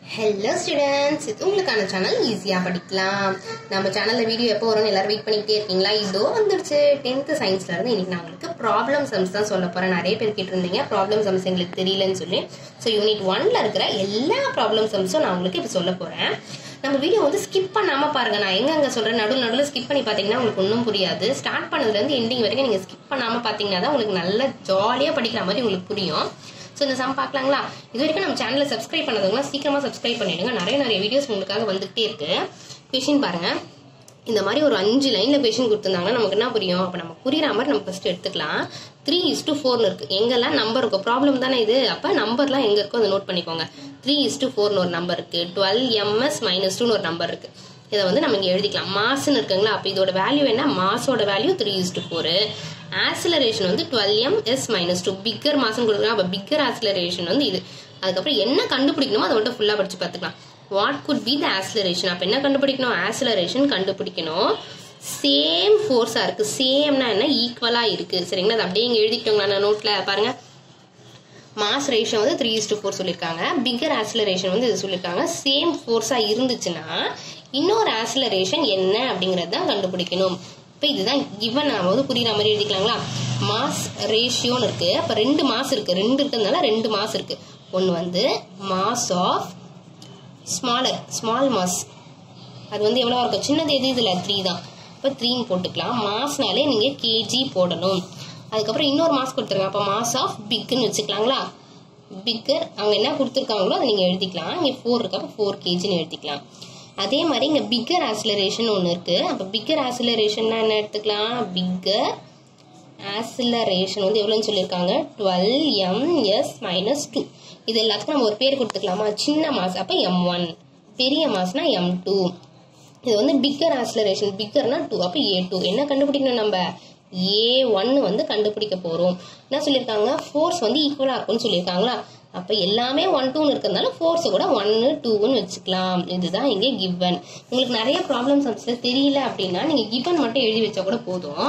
hello students இது உங்களுக்கான channel ஈஸியாக படிக்கலாம் நம்ம சேனலில் வீடியோ எப்போ வரும்னு எல்லாரும் வெயிட் பண்ணிக்கிட்டே இருக்கீங்களா இதோ வந்துடுச்சு டென்த்து சயின்ஸ்ல இருந்து இன்னைக்கு நான் உங்களுக்கு ப்ராப்ளம் சம்ஸ் தான் சொல்ல போகிறேன் நிறைய பேர் கேட்டிருந்தீங்க ப்ராப்ளம் சம்ஸ் எங்களுக்கு தெரியலன்னு சொல்லி ஸோ யூனிட் ஒன்ல இருக்கிற எல்லா ப்ராப்ளம் சம்ஸும் நான் உங்களுக்கு இப்போ சொல்ல போகிறேன் நம்ம வீடியோ வந்து ஸ்கிப் பண்ணாமல் பாருங்க நான் எங்க அங்கே சொல்கிறேன் நடுவில் நடுவில் ஸ்கிப் பண்ணி பார்த்தீங்கன்னா உங்களுக்கு ஒன்றும் புரியாது ஸ்டார்ட் பண்ணதுலேருந்து எண்டிங் வரைக்கும் நீங்கள் ஸ்கிப் பண்ணாமல் பார்த்தீங்கன்னா தான் உங்களுக்கு நல்ல ஜாலியாக படிக்கிற மாதிரி உங்களுக்கு புரியும் ஸோ இந்த சம் பார்க்கலாங்களா இது வரைக்கும் நம்ம சேனலை சப்ஸ்கிரைப் பண்ணதுங்களாம் சீக்கிரமாக சப்ஸ்கிரைப் பண்ணிடுங்க நிறைய நிறைய வீடியோஸ் உங்களுக்காக வந்துகிட்டே இருக்கு கொஷின் பாருங்க இந்த மாதிரி ஒரு அஞ்சு லைனில் கொஷின் கொடுத்துருந்தாங்கன்னா நமக்கு என்ன புரியும் அப்போ நம்ம புரியுற மாதிரி நம்ம ஃபர்ஸ்ட் எடுத்துக்கலாம் த்ரீ இஸ் டு ஃபோர்னு இருக்கு எங்கெல்லாம் நம்பர் இருக்கும் ப்ராப்ளம் தானே இது அப்போ நம்பர்லாம் எங்கே இருக்கோ அதை நோட் பண்ணிக்கோங்க த்ரீ இஸ் டு ஃபோர்னு ஒரு நம்பர் இருக்கு டுவெல் எம்எஸ் மைனஸ் டூன்னு ஒரு நம்பர் இருக்கு இதை வந்து நம்ம இங்கே எழுதிக்கலாம் மாஸ்ன்னு இருக்குங்களா அப்போ இதோட வேல்யூ என்ன மாஸோட value three is to four acceleration வந்து twelve M S minus two bigger மாசம் கொடுக்குறோம் அப்போ பிக்கர் ஆக்சிலரேஷன் வந்து இது அதுக்கப்புறம் என்ன கண்டுபிடிக்கணுமோ அதை மட்டும் ஃபுல்லாக படிச்சு பார்த்துக்கலாம் what could be the acceleration அப்போ என்ன கண்டுபிடிக்கணும் ஆக்சிலரேஷன் கண்டுபிடிக்கணும் சேம் ஃபோர்ஸாக இருக்கு சேம்னா என்ன ஈக்குவலாக இருக்கு சரிங்களா அது அப்படியே இங்கே எழுதிக்கிட்டோங்களா நான் நோட்டில் பாருங்க மாஸ் ரேஷியோ வந்து த்ரீ இஸ் டு ஃபோர் சொல்லியிருக்காங்க பிக்கர் ஆக்சிலரேஷன் வந்து இது சொல்லியிருக்காங்க சேம் ஃபோர்ஸாக இருந்துச்சுன்னா இன்னொரு ஆக்சிலரேஷன் என்ன அப்படிங்கிறது தான் கண்டுபிடிக்கணும் இப்போ இதுதான் கிவன் ஆகும்போது புரியுற மாதிரி எழுதிக்கலாங்களா மாஸ் ரேஷியோன்னு இருக்கு அப்போ ரெண்டு மாஸ் இருக்கு ரெண்டு இருக்கிறதுனால ரெண்டு மாஸ் இருக்கு ஒன்று வந்து mass of smaller small mass அது வந்து எவ்வளோ இருக்கும் சின்னது எது இதில் த்ரீ தான் இப்போ த்ரீன்னு போட்டுக்கலாம் மாஸ்னாலே நீங்கள் கேஜி போடணும் அதுக்கப்புறம் இன்னொரு மாஸ் கொடுத்துருங்க அப்போ மாஸ் ஆஃப் பிக்குன்னு வச்சுக்கலாங்களா பிக்கர் அவங்க என்ன கொடுத்துருக்காங்களோ அதை நீங்கள் எழுதிக்கலாம் இங்கே ஃபோர் இருக்கு அப்போ ஃபோர் கேஜின்னு எழுதிக்கலாம் அதே மாதிரி இங்கே பிக்கர் ஆசிலரேஷன் ஒன்று இருக்குது அப்போ பிக்கர் ஆசிலரேஷன்னா என்ன எடுத்துக்கலாம் பிக்கர் ஆசிலரேஷன் வந்து எவ்வளோன்னு சொல்லியிருக்காங்க டுவெல் எம்எஸ் மைனஸ் டூ இது எல்லாத்துக்கும் நம்ம ஒரு பேர் கொடுத்துக்கலாமா சின்ன மாஸ் அப்போ எம் ஒன் பெரிய மாஸ்னா எம் டூ இது வந்து பிக்கர் ஆசிலரேஷன் பிக்கர்னா டூ அப்போ ஏ டூ என்ன கண்டுபிடிக்கணும் நம்ம ஏ ஒன்னு வந்து கண்டுபிடிக்க போகிறோம் என்ன சொல்லியிருக்காங்க ஃபோர்ஸ் வந்து ஈக்குவலாக இருக்கும்னு சொல்லியிருக்காங்களா அப்போ எல்லாமே ஒன் டூன்னு இருக்கிறதுனால ஃபோர்ஸை கூட ஒன்னு டூன்னு வச்சுக்கலாம் இதுதான் இங்கே கிவன் உங்களுக்கு நிறைய ப்ராப்ளம்ஸ் சம்ஸில் தெரியல அப்படின்னா நீங்கள் கிவன் மட்டும் எழுதி வச்சா கூட போதும்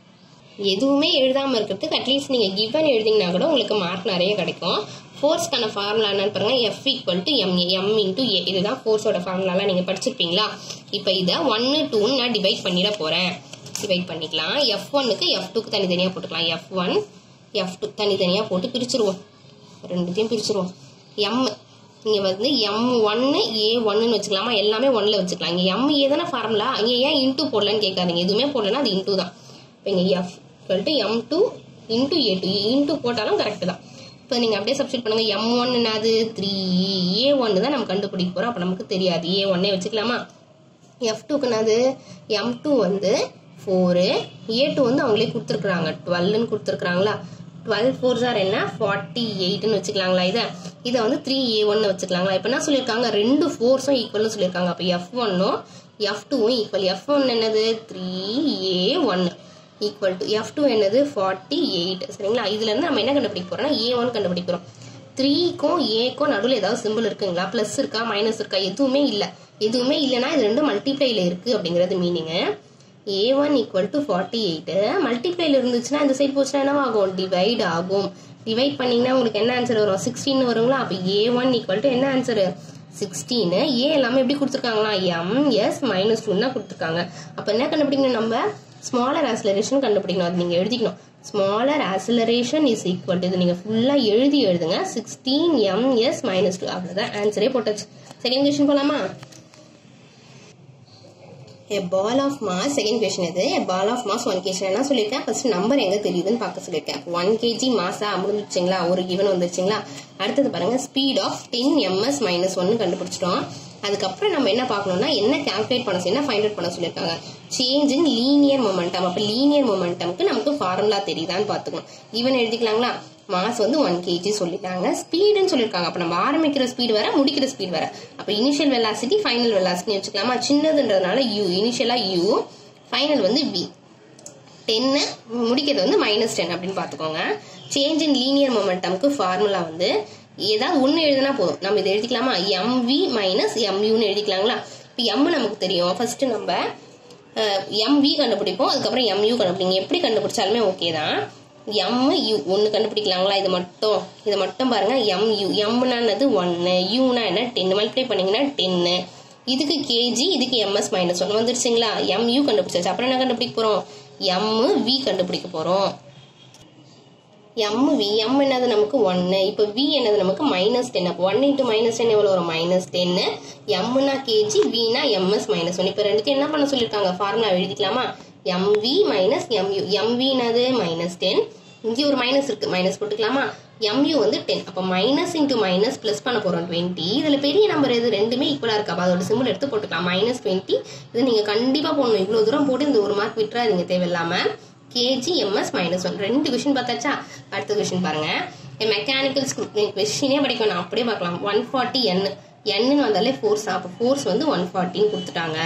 எதுவுமே எழுதாமல் இருக்கிறதுக்கு அட்லீஸ்ட் நீங்கள் கிவன் எழுதிங்கன்னா கூட உங்களுக்கு மார்க் நிறைய கிடைக்கும் ஃபோர்ஸ்க்கான ஃபார்முலா என்னன்னு பாருங்க F equal to M M into A இதுதான் ஃபோர்ஸோட ஃபார்முலாலாம் நீங்கள் படிச்சிருப்பீங்களா இப்போ இதை ஒன்று டூன்னு நான் டிவைட் பண்ணிட போகிறேன் டிவைட் பண்ணிக்கலாம் எஃப் ஒன்னுக்கு எஃப் டூக்கு தனித்தனியாக போட்டுக்கலாம் எஃப் ஒன் எஃப் டூ தனித்தனியாக போட்டு பிரிச்சிருவோம் ரெண்டுத்தையும் பிரிச்சிருவோம் எம் இங்கே வந்து எம் ஒன்னு ஏ ஒன்னு வச்சுக்கலாமா எல்லாமே ஒன்ல வச்சுக்கலாம் இங்கே எம் ஏ தானே ஃபார்முலா இங்கே ஏன் இன்டூ போடலன்னு கேட்காதீங்க எதுவுமே போடலன்னா அது இன்டூ தான் இப்போ இங்கே F two M two into A two into போட்டாலும் கரெக்ட் தான் இப்போ நீங்கள் அப்படியே சப்ஸ்டியூட் பண்ணுங்க எம் ஒன் என்னது த்ரீ ஏ ஒன்று தான் நம்ம கண்டுபிடிக்க போகிறோம் அப்போ நமக்கு தெரியாது ஏ ஒன்னே வச்சுக்கலாமா எஃப் டூக்கு என்னது எம் டூ வந்து ஃபோரு ஏ டூ வந்து அவங்களே கொடுத்துருக்குறாங்க டுவெல்னு கொடுத்துருக்குறாங்களா டுவெல் ஃபோர் சார் என்ன ஃபார்ட்டி எயிட்னு வச்சுக்கலாங்களா இதை இதை வந்து த்ரீ ஏ ஒன்னு வச்சுக்கலாங்களா இப்போ என்ன சொல்லியிருக்காங்க ரெண்டு ஃபோர்ஸும் ஈக்குவல்னு சொல்லியிருக்காங்க அப்போ எஃப் ஒன்னும் எஃப் டூவும் ஈக்குவல் எஃப் ஒன் என்னது த்ரீ ஏ ஒன்னு ஈக்குவல் டு எஃப் டூ என்னது ஃபார்ட்டி எயிட் சரிங்களா இதுல இருந்து நம்ம என்ன கண்டுபிடிக்க போறோம்னா ஏ ஒன் கண்டுபிடிக்க போறோம் த்ரீக்கும் ஏக்கும் நடுவில் ஏதாவது சிம்பிள் இருக்குங்களா ப்ளஸ் இருக்கா மைனஸ் இருக்கா எதுவுமே இல்லை எதுவுமே இல்லைன்னா இது ரெண்டும் மல்டிப்ளைல இருக்கு அப்படிங்கிறது meaning A one equal to forty eight மல்டிப்ளைல இருந்துச்சுன்னா இந்த சைடு போச்சுன்னா என்ன ஆகும் டிவைட் ஆகும் டிவைட் பண்ணீங்கன்னா உங்களுக்கு என்ன ஆன்சர் வரும் சிக்ஸ்டீன் வருங்களா அப்போ ஏ ஒன் ஈக்குவல் டு என்ன ஆன்சரு சிக்ஸ்டீனு ஏ எல்லாமே எப்படி கொடுத்துருக்காங்களா எம் எஸ் மைனஸ் டூ தான் கொடுத்துருக்காங்க அப்போ என்ன கண்டுபிடிக்கணும் நம்ம ஸ்மாலர் ஆசிலரேஷன் கண்டுபிடிக்கணும் அது நீங்கள் எழுதிக்கணும் smaller acceleration is equal to இது நீங்கள் ஃபுல்லாக எழுதி எழுதுங்க sixteen M S minus two அவ்வளோதான் ஆன்சரே போட்டாச்சு செகண்ட் கொஸ்டின் போகலாமா a ball of mass second question இது a ball of mass one KG என்ன சொல்லியிருக்கேன் ஃபர்ஸ்ட் நம்பர் எங்க தெரியுதுன்னு பார்க்க சொல்லியிருக்கேன் ஒன் கேஜி மாஸா முடிஞ்சிச்சிங்களா ஒரு கிவன் வந்துருச்சுங்களா அடுத்தது பாருங்க speed of ten MS minus ஒன்னு கண்டுபிடிச்சிட்டோம் அதுக்கப்புறம் நம்ம என்ன பார்க்கணும்னா என்ன கால்குலேட் பண்ண சொல்லி என்ன ஃபைண்ட் அவுட் பண்ண சொல்லியிருக்காங்க சேஞ்ச் இன் லீனியர் மொமெண்டம் அப்போ லீனியர் மொமெண்டம்க்கு நமக்கு ஃபார்முலா தெரியுதான்னு பார்த்துக்கணும் ஈவன் எழுதிக்கலாங்களா மாஸ் வந்து ஒன் கேஜி சொல்லிட்டாங்க ஸ்பீடுன்னு சொல்லியிருக்காங்க அப்போ நம்ம ஆரம்பிக்கிற ஸ்பீடு வர முடிக்கிற ஸ்பீடு வர அப்போ இனிஷியல் வெலாசிட்டி ஃபைனல் வெலாசிட்டி வச்சுக்கலாமா சின்னதுன்றதுனால யூ இனிஷியலாக யூ ஃபைனல் வந்து வி டென்னு முடிக்கிறது வந்து மைனஸ் டென் அப்படின்னு பார்த்துக்கோங்க சேஞ்ச் இன் லீனியர் மொமெண்டம்க்கு ஃபார்முலா வந்து ஏதாவது ஒன்று எழுதினா போதும் நம்ம இதை எழுதிக்கலாமா எம்வி மைனஸ் எம்யூன்னு எழுதிக்கலாங்களா இப்போ எம் நமக்கு தெரியும் ஃபர்ஸ்ட் நம்ம எம்வி கண்டுபிடிப்போம் அதுக்கப்புறம் எம்யூ கண்டுபிடிங்க எப்படி கண்டுபிடிச்சாலுமே ஓகே தான் எம் யூ ஒன்று கண்டுபிடிக்கலாங்களா இது மட்டும் இதை மட்டும் பாருங்க எம் யூ எம்னா என்னது ஒன்று யூனா என்ன டென் மல்டிப்ளை பண்ணீங்கன்னா டென்னு இதுக்கு கேஜி இதுக்கு எம்எஸ் மைனஸ் ஒன் வந்துருச்சுங்களா எம் யூ கண்டுபிடிச்சாச்சு அப்புறம் என்ன கண்டுபிடிக்க போகிறோம் எம் வி கண்டுபிடிக்க போகிறோம் எம் வி எம் என்னது நமக்கு ஒன்று இப்போ வி என்னது நமக்கு மைனஸ் டென் அப்போ ஒன் இன்ட்டு மைனஸ் டென் எவ்வளோ வரும் மைனஸ் டென்னு எம்னா கேஜி வினா எம்எஸ் மைனஸ் ஒன் இப்போ ரெண்டுத்தையும் என்ன பண்ண சொல்லியிருக்காங்க ஃபார்முலா எழுதிக்கலாமா எம்வி மைனஸ் எம்யூ எம்வினது மைனஸ் டென் இங்கே ஒரு மைனஸ் இருக்கு மைனஸ் போட்டுக்கலாமா எம்யூ வந்து டென் அப்போ மைனஸ் இன்ட்டு மைனஸ் ப்ளஸ் பண்ண போகிறோம் டுவெண்ட்டி இதில் பெரிய நம்பர் எது ரெண்டுமே ஈக்குவலாக இருக்கு அப்போ அதோட சிம்பிள் எடுத்து போட்டுக்கலாம் மைனஸ் டுவெண்ட்டி இது நீங்கள் கண்டிப்பாக போடணும் இவ்வளோ தூரம் போட்டு இந்த ஒரு மார்க் விட்டுறாதீங்க தேவையில்லாமல் கேஜி எம்எஸ் மைனஸ் ஒன் ரெண்டு கொஷின் பார்த்தாச்சா அடுத்த கொஷின் பாருங்க மெக்கானிக்கல் கொஷினே படிக்க வேணாம் அப்படியே பார்க்கலாம் ஒன் ஃபார்ட்டி என் என்னன்னு வந்தாலே ஃபோர்ஸ் அப்போ ஃபோர்ஸ் வந்து ஒன் ஃபார்ட்டின்னு கொடுத்துட்டாங்க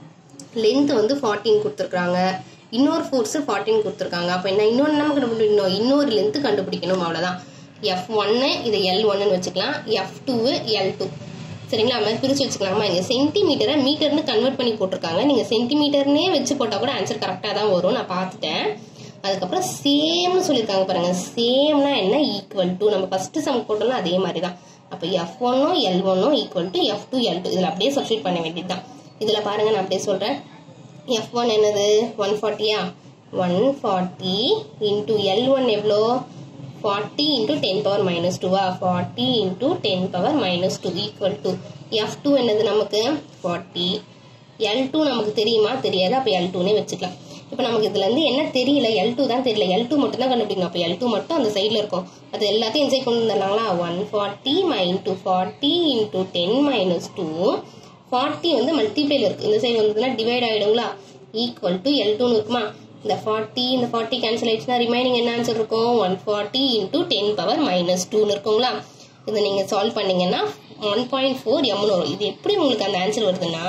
லென்த் வந்து ஃபார்ட்டின் கொடுத்துருக்காங்க இன்னொரு ஃபோர்ஸ் ஃபார்ட்டின் கொடுத்துருக்காங்க அப்போ என்ன இன்னொன்று நம்ம கண்டுபிடிக்கணும் இன்னொரு லென்த் கண்டுபிடிக்கணும் அவ்வளோதான் எஃப் ஒன்னு இதை எல் ஒன்னு வச்சுக்கலாம் எஃப் டூ எல் டூ சரிங்களா அது மாதிரி பிரிச்சு வச்சுக்கலாமா இங்கே சென்டிமீட்டரை மீட்டர்னு கன்வெர்ட் பண்ணி போட்டிருக்காங்க நீங்கள் சென்டிமீட்டர்னே வச்சு போட்டால் கூட ஆன்சர் கரெக்டாக தான் வரும் நான் பார்த்துட்டேன் அதுக்கப்புறம் சேம்னு சொல்லியிருக்காங்க பாருங்க சேம்னா என்ன ஈக்குவல் டு நம்ம ஃபர்ஸ்ட் சம் போட்டோம்னா அதே மாதிரி தான் அப்போ எஃப் ஒன்னும் எல் ஒன்னும் equal to F two L two இதில் அப்படியே சப்ஸ்டியூட் பண்ண வேண்டியது தான் இதில் பாருங்க நான் அப்படியே சொல்கிறேன் எஃப் ஒன் என்னது ஒன் ஃபார்ட்டியா one forty into L one எவ்வளோ forty into ten power minus டூவா forty into ten power minus two equal to F two என்னது நமக்கு ஃபார்ட்டி எல் டூ நமக்கு தெரியுமா தெரியாது அப்போ எல் டூனே வச்சுக்கலாம் இப்போ நமக்கு இதுல இருந்து என்ன தெரியல எல் டூ தான் தெரியல எல் டூ மட்டும் தான் கண்டுபிடிக்கணும் அப்போ எல் டூ மட்டும் அந்த சைடில் இருக்கும் அது எல்லாத்தையும் என்ஜாய் கொண்டு வந்துடலாங்களா one forty my into forty into ten minus two forty வந்து மல்டிப்ளைல இருக்கு இந்த சைடு வந்ததுன்னா டிவைட் ஆயிடுங்களா ஈக்குவல் டு எல் டூன்னு இருக்குமா இந்த ஃபார்ட்டி இந்த ஃபார்ட்டி கேன்சல் ஆயிடுச்சுன்னா ரிமைனிங் என்ன ஆன்சர் இருக்கும் one forty into ten power minus டூன்னு இருக்குங்களா இதை நீங்கள் சால்வ் பண்ணீங்கன்னா ஒன் பாயிண்ட் ஃபோர் எம்னு வரும் இது எப்படி உங்களுக்கு அந்த ஆன்சர் வருதுன்னா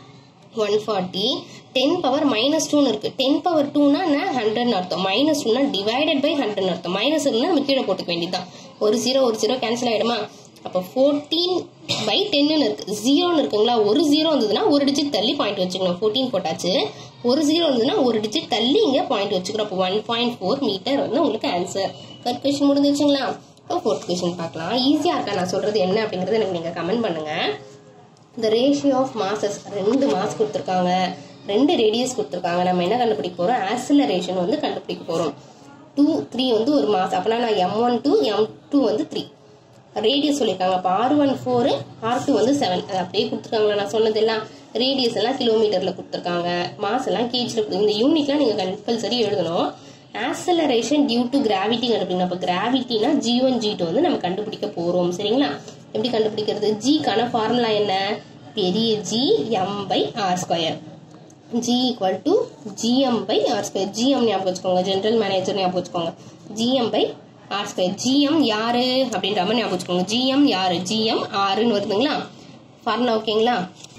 one forty ten power minus டூன்னு இருக்கு டென் பவர் டூனா என்ன ஹண்ட்ரட்னு அர்த்தம் மைனஸ் டூனா டிவைடட் பை ஹண்ட்ரட்னு அர்த்தம் மைனஸ் இருந்தால் நம்ம கீழே போட்டுக்க வேண்டியதுதான் ஒரு ஜீரோ ஒரு ஜீரோ கேன்சல் ஆயிடுமா அப்போ ஃபோர்டீன் பை டென்னு இருக்கு ஜீரோன்னு இருக்குங்களா ஒரு ஜீரோ வந்ததுன்னா ஒரு டிஜிட் தள்ளி பாயிண்ட் வச்சுக்கணும் ஃபோர்டீன் போட்டாச்சு ஒரு ஜீரோ வந்ததுன்னா ஒரு டிஜிட் தள்ளி இங்கே பாயிண்ட் வச்சுக்கிறோம் அப்போ ஒன் பாயிண்ட் ஃபோர் மீட்டர் வந்து உங்களுக்கு ஆன்சர் தேர்ட் கொஸ்டின் முடிஞ்சிருச்சுங்களா இப்போ ஃபோர்த் கொஸ்டின் பார்க்கலாம் ஈஸியாக இருக்கா நான் சொல்றது என்ன அப்படிங்கறது எனக்கு நீங்கள் கமெண்ட் பண்ணுங்க இந்த ரேஷியோ ஆஃப் மாசஸ் ரெண்டு மாஸ் கொடுத்துருக்காங்க ரெண்டு ரேடியஸ் கொடுத்துருக்காங்க நம்ம என்ன கண்டுபிடிக்க போறோம் ஆக்சிலரேஷன் வந்து கண்டுபிடிக்க போறோம் டூ த்ரீ வந்து ஒரு மாஸ் அப்பனா நான் M one to M two வந்து த்ரீ ரேடியஸ் சொல்லியிருக்காங்க அப்போ R one four R two வந்து செவன் அது அப்படியே கொடுத்துருக்காங்களா நான் சொன்னது எல்லாம் ரேடியஸ் எல்லாம் கிலோமீட்டர்ல கொடுத்துருக்காங்க மாஸ் எல்லாம் கேஜில் கொடுத்து இந்த யூனிட்லாம் நீங்கள் கம்பல்சரி எழுதணும் ஆக்சலரேஷன் டியூ டு கிராவிட்டி கண்டுபிடிக்கணும் அப்போ கிராவிட்டினா ஜி ஒன் ஜி டூ வந்து நம்ம கண்டுபிடிக்க போறோம் சரிங்களா எப்படி கண்டுபிடிக்கிறது ஜிக்கான ஃபார்முலா என்ன பெரிய G M by R square G equal to GM by R square GM ஞாபகம் வச்சுக்கோங்க ஜென்ரல் மேனேஜர் ஞாபகம் வச்சுக்கோங்க GM by R square GM யாரு அப்படின்ற மாதிரி ஞாபகம் வச்சுக்கோங்க ஜிஎம் யாரு ஜிஎம் ஆறுன்னு வருதுங்களா ஃபார்முலா ஓகேங்களா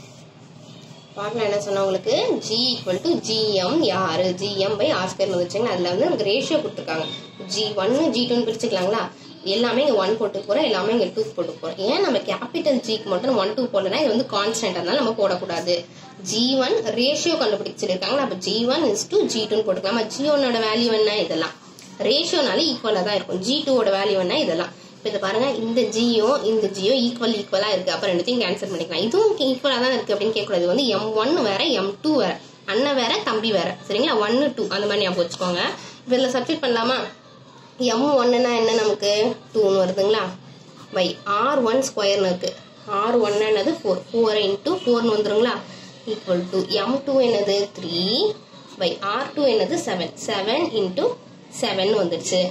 ஃபார்முலா என்ன சொன்னா உங்களுக்கு ஜி ஈக்குவல் டு ஜிஎம் யாரு ஜிஎம் பை ஆர் ஸ்கொயர் வந்துச்சுங்க அதில் வந்து நமக்கு ரேஷியோ கொடுத்துருக்காங்க ஜி ஒன்னு ஜி டூன்னு பிரிச்சுக்கலாங்களா எல்லாமே இங்கே ஒன் போட்டு போகிறோம் எல்லாமே இங்கே டூ போட்டு போகிறோம் ஏன் நம்ம கேபிட்டல் ஜிக்கு மட்டும் ஒன் டூ போடலன்னா இது வந்து கான்ஸ்டன்ட் அதனால நம்ம போடக்கூடாது ஜி ஒன் ரேஷியோ கண்டுபிடிச்சு சொல்லியிருக்காங்க அப்போ G one is to G டூன்னு போட்டுக்கலாம் ஜி ஒன்னோட வேல்யூ என்ன இதெல்லாம் ரேஷியோனால ஈக்குவலாக தான் இருக்கும் ஜி டூவோட வேல்யூ என்ன இதெல்லாம் இப்போ இதை பாருங்க இந்த ஜியோ இந்த ஜியோ ஈக்குவல் ஈக்குவலா இருக்கு அப்ப ரெண்டுத்தையும் கேன்சல் பண்ணிக்கலாம் இதுவும் ஈக்குவலா தான் இருக்கு அப்படின்னு கேட்கக்கூடாது இது வந்து எம் ஒன் வேற எம் டூ வேற அண்ணன் வேற தம்பி வேற சரிங்களா ஒன்னு டூ அந்த மாதிரி ஞாபகம் வச்சுக்கோங்க இப்போ இதில் சப்ஸ்டியூட் பண்ணலாமா எம் ஒன்னுனா என்ன நமக்கு டூன்னு வருதுங்களா பை ஆர் ஒன் ஸ்கொயர்னு இருக்கு ஆர் ஒன் என்னது ஃபோர் ஃபோர் இன்டூ ஃபோர்னு வந்துருங்களா ஈக்குவல் டு எம் டூ என்னது த்ரீ பை ஆர் டூ என்னது செவன் செவன் இன்டூ செவன் வந்துடுச்சு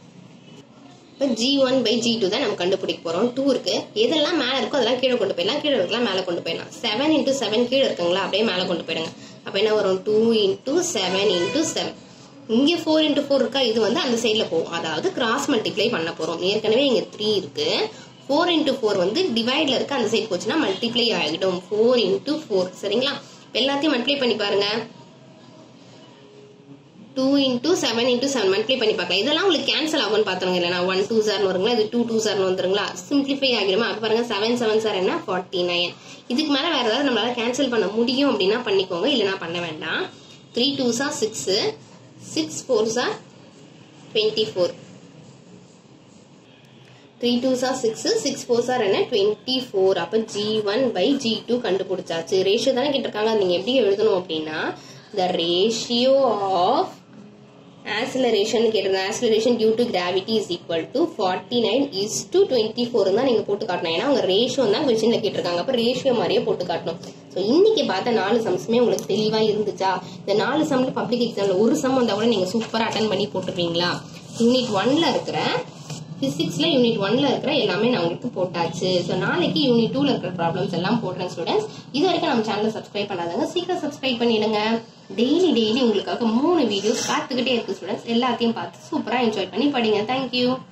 இப்போ G one by G two தான் நம்ம கண்டுபிடிக்க போறோம் டூ இருக்கு எதெல்லாம் மேலே இருக்கோ அதெல்லாம் கீழே கொண்டு போயிடலாம் கீழே இருக்கலாம் மேலே கொண்டு போயிடலாம் செவன் இன்டூ செவன் கீழே இருக்குங்களா அப்படியே மேலே கொண்டு போயிடுங்க அப்போ என்ன வரும் two into seven into seven இங்கே ஃபோர் இன்டூ ஃபோர் இருக்கா இது வந்து அந்த சைடில் போகும் அதாவது கிராஸ் மல்டிப்ளை பண்ண போறோம் ஏற்கனவே இங்கே த்ரீ இருக்கு ஃபோர் இன்டூ ஃபோர் வந்து டிவைட்ல இருக்கு அந்த சைடு போச்சுன்னா மல்டிப்ளை ஆகிடும் ஃபோர் இன்டூ ஃபோர் சரிங்களா எல்லாத்தையும் மல்டிப்ளை பண்ணி பாருங்க two into seven into seven multiply பண்ணி பார்க்கலாம் இதெல்லாம் உங்களுக்கு கேன்சல் ஆகும்னு பார்த்துருங்க இல்லைனா ஒன் டூ சார்னு வருங்களா இது டூ டூ சார்னு வந்துருங்களா சிம்பிளிஃபை ஆகிடுமா அப்போ பாருங்க செவன் செவன் சார் என்ன ஃபார்ட்டி நைன் இதுக்கு மேலே வேற ஏதாவது நம்மளால கேன்சல் பண்ண முடியும் அப்படின்னா பண்ணிக்கோங்க இல்லைனா பண்ண வேண்டாம் three two sir six six four sir twenty four three two sir six six four sir என்ன டுவெண்ட்டி ஃபோர் அப்போ G one by G two கண்டுபிடிச்சாச்சு ரேஷியோ தானே கேட்டிருக்காங்க நீங்கள் எப்படி எழுதணும் அப்படின்னா த ரேஷியோ ஆஃப் ஆக்சிலரேஷன் கேட்டிருந்தேன் acceleration due to gravity is equal to forty nine is to twenty four தான் நீங்கள் போட்டு காட்டணும் ஏன்னா அவங்க ரேஷியோ தான் கொஸ்டினில் கேட்டிருக்காங்க அப்போ ரேஷியோ மாதிரியே போட்டு காட்டணும் ஸோ இன்னைக்கு பார்த்த நாலு சம்ஸுமே உங்களுக்கு தெளிவாக இருந்துச்சா இந்த நாலு சம்ல பப்ளிக் எக்ஸாமில் ஒரு சம் வந்தால் கூட நீங்கள் சூப்பராக அட்டன் பண்ணி போட்டுருவீங்களா யூனிட் ஒன்ல இருக்கிற பிசிக்ஸ்ல யூனிட் ஒன்ல இருக்கிற எல்லாமே நான் உங்களுக்கு போட்டாச்சு ஸோ நாளைக்கு யூனிட் டூல இருக்கிற ப்ராப்ளம்ஸ் எல்லாம் போடுறேன் ஸ்டூடெண்ட்ஸ் இது வரைக்கும் நம்ம சேனலை சப்ஸ்கிரைப் பண்ணாதவங்க சீக்கிரம் சப்ஸ்கிரைப் பண்ணிடுங்க டெய்லி டெய்லி உங்களுக்காக மூணு வீடியோஸ் பார்த்துக்கிட்டே இருக்கு ஸ்டூடெண்ட்ஸ் எல்லாத்தையும் பார்த்து சூப்பராக என்ஜாய் பண்ணி படிங்க தேங்க்யூ